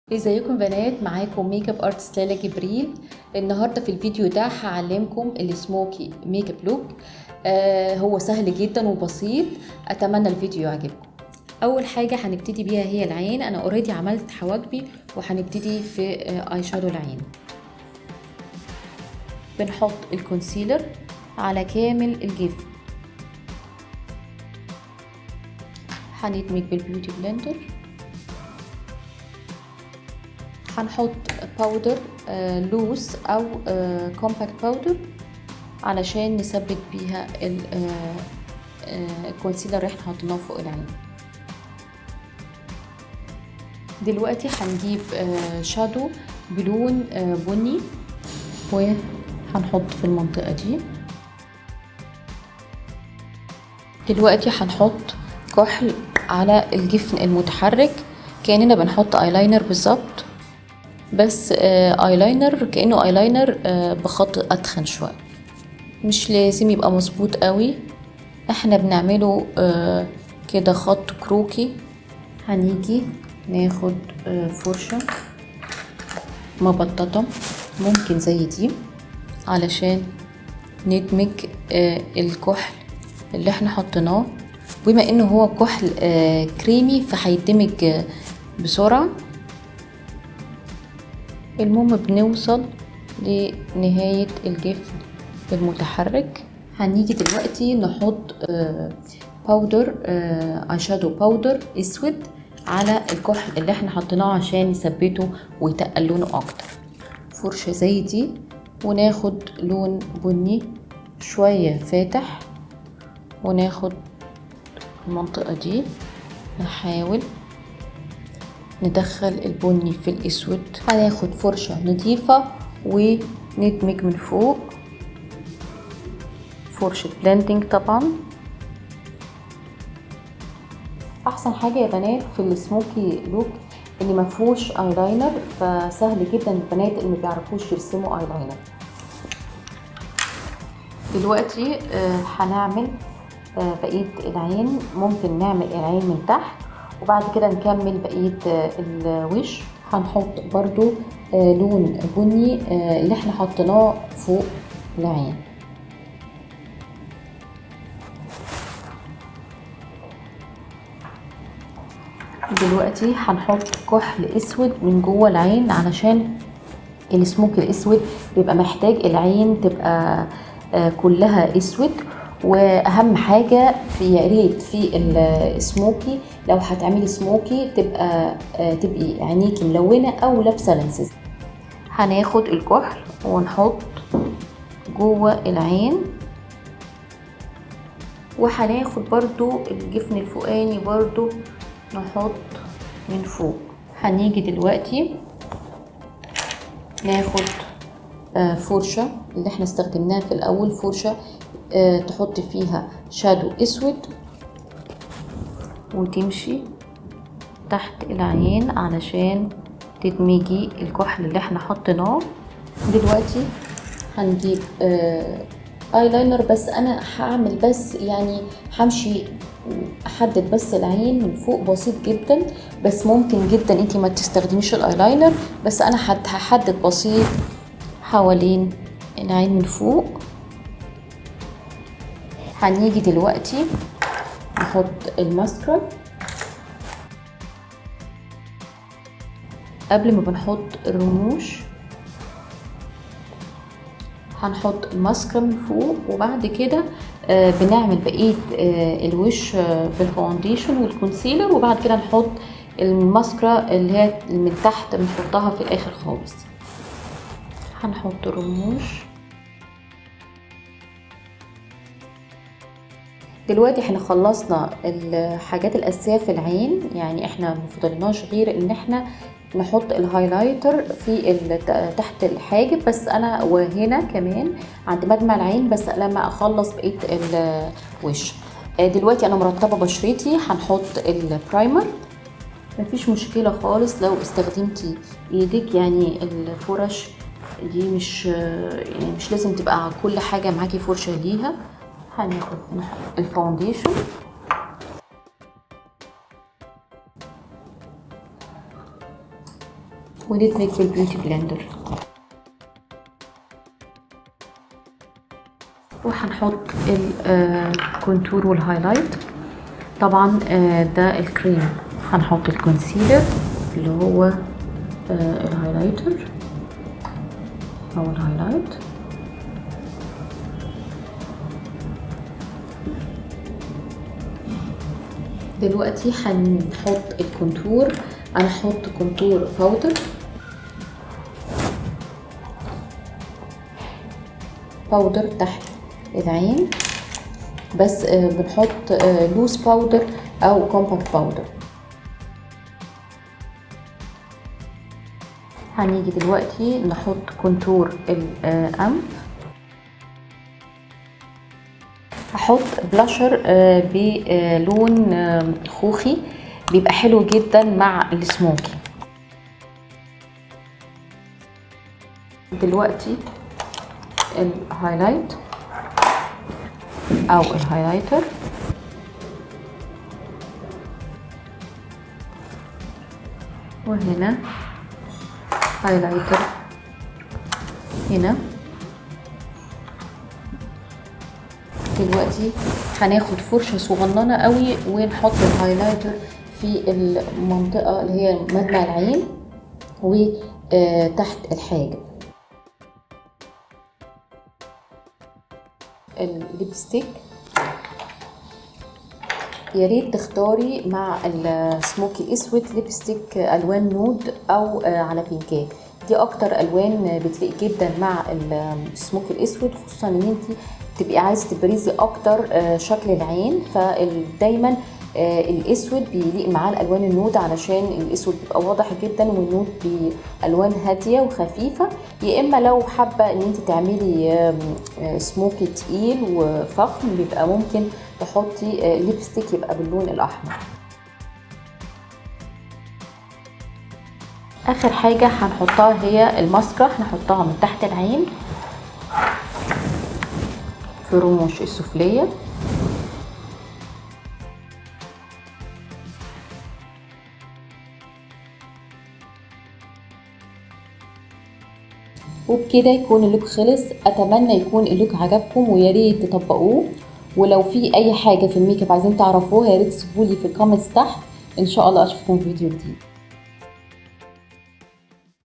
ازيكم بنات معاكم ميك اب ارتست ليلى جبريل النهارده في الفيديو ده هعلمكم السموكي ميك اب لوك آه هو سهل جدا وبسيط اتمنى الفيديو يعجبكم اول حاجه هنبتدي بيها هي العين انا اوريدي عملت حواجبي وهنبتدي في آه اي شادو العين بنحط الكونسيلر على كامل الجفن هندمج بالبيوتي بلندر هنحط باودر آه لوس او آه كومباكت باودر علشان نثبت بيها الكونسيلر اللي احنا حطيناه فوق العين دلوقتي هنجيب آه شادو بلون بني وهنحط في المنطقة دي دلوقتي هنحط كحل على الجفن المتحرك كأننا بنحط ايلاينر بالظبط بس آه ايلاينر كانه ايلاينر آه بخط اتخن شويه مش لازم يبقى مظبوط قوي احنا بنعمله آه كده خط كروكي هنيجي ناخد آه فرشه مبططه ممكن زي دي علشان ندمج آه الكحل اللي احنا حطيناه بما انه هو كحل آه كريمي فهيدمج آه بسرعه المهم بنوصل لنهاية الجفن المتحرك هنيجي دلوقتي نحط آه باودر آه اي شادو باودر اسود على الكحل اللي احنا حطيناه عشان نثبته ويتقل لونه اكتر فرشة زي دي وناخد لون بني شوية فاتح وناخد المنطقة دي نحاول ندخل البني في الاسود هناخد فرشة نظيفة وندمج من فوق فرشة بلندنج طبعا احسن حاجة يا بنات في السموكي لوك ان مفهوش ايلاينر فسهل جدا البنات اللي مبيعرفوش يرسموا ايلاينر دلوقتي آه هنعمل آه بقية العين ممكن نعمل العين من تحت وبعد كده نكمل بقية الوش هنحط برضو لون بني اللي احنا حطيناه فوق العين دلوقتي هنحط كحل اسود من جوه العين علشان السموك الاسود بيبقى محتاج العين تبقى كلها اسود واهم حاجه في يا ريت في السموكي لو هتعملي سموكي تبقى تبقي عينيكي ملونه او لابسه لانسز هناخد الكحل ونحط جوه العين وهناخد برضو الجفن الفوقاني برضو نحط من فوق هنيجي دلوقتي ناخد فرشة اللي احنا استخدمناها في الاول فرشة أه تحط فيها شادو اسود وتمشي تحت العين علشان تدمجي الكحل اللي احنا حطيناه دلوقتي هنجيب أه ايلاينر بس انا هعمل بس يعني همشي احدد بس العين من فوق بسيط جدا بس ممكن جدا انتي ما تستخدميش الايلاينر بس انا هحدد بسيط حوالين العين من فوق هنيجي دلوقتي نحط الماسكرا قبل ما بنحط الرموش هنحط الماسكرا من فوق وبعد كده آه بنعمل بقيه آه الوش آه بالفاونديشن والكونسيلر وبعد كده نحط الماسكرا اللي هي من تحت بنحطها في الاخر خالص هنحط الرموش دلوقتي احنا خلصنا الحاجات الاساسيه في العين يعني احنا مفضلناش غير ان احنا نحط الهايلايتر في تحت الحاجب بس انا وهنا كمان عند مجمع العين بس لما اخلص بقيه الوش دلوقتي انا مرطبه بشرتي هنحط البرايمر مفيش مشكله خالص لو استخدمتي ايدك يعني الفرش دي مش يعني مش لازم تبقى كل حاجه معاكي فرشه ليها هناخد الفاونديشن وندمج بالبيوتي بلندر وهنحط الكونتور والهايلايت طبعا ده الكريم هنحط الكونسيلر اللي هو الهايلايتر او الهايلايت دلوقتي هنحط الكونتور انا هحط كونتور باودر باودر تحت العين بس بنحط لوز باودر او كومباكت باودر هنيجي دلوقتي نحط كونتور الانف هحط بلاشر بلون خوخي بيبقى حلو جدا مع السموكي دلوقتي الهايلايت او الهايلايتر وهنا هايلايتر هنا دلوقتي هناخد فرشة صغننة قوي ونحط الهايلايتر في المنطقة اللي هي مدمع العين وتحت الحاجب الليبستيك يا ريت تختاري مع السموكي الاسود ليبستيك الوان نود او على بينكات دي اكتر الوان بتليق جدا مع السموكي الاسود خصوصا ان انت تبقي عايزه تبرزي اكتر شكل العين فدايما الاسود بيليق معاه الالوان النود علشان الاسود بيبقى واضح جدا والنود بالوان هاديه وخفيفه يا اما لو حابه ان انت تعملي سموكي تقيل وفخم بيبقى ممكن تحطي ليبستيك يبقى باللون الاحمر اخر حاجه هنحطها هي الماسكرا هنحطها من تحت العين في رموش السفليه وبكده يكون اللوك خلص اتمنى يكون اللوك عجبكم ويا ريت تطبقوه ولو في اي حاجه في الميك اب عايزين تعرفوها يا ريت تسيبولي في الكومنتس تحت ان شاء الله اشوفكم في فيديو جديد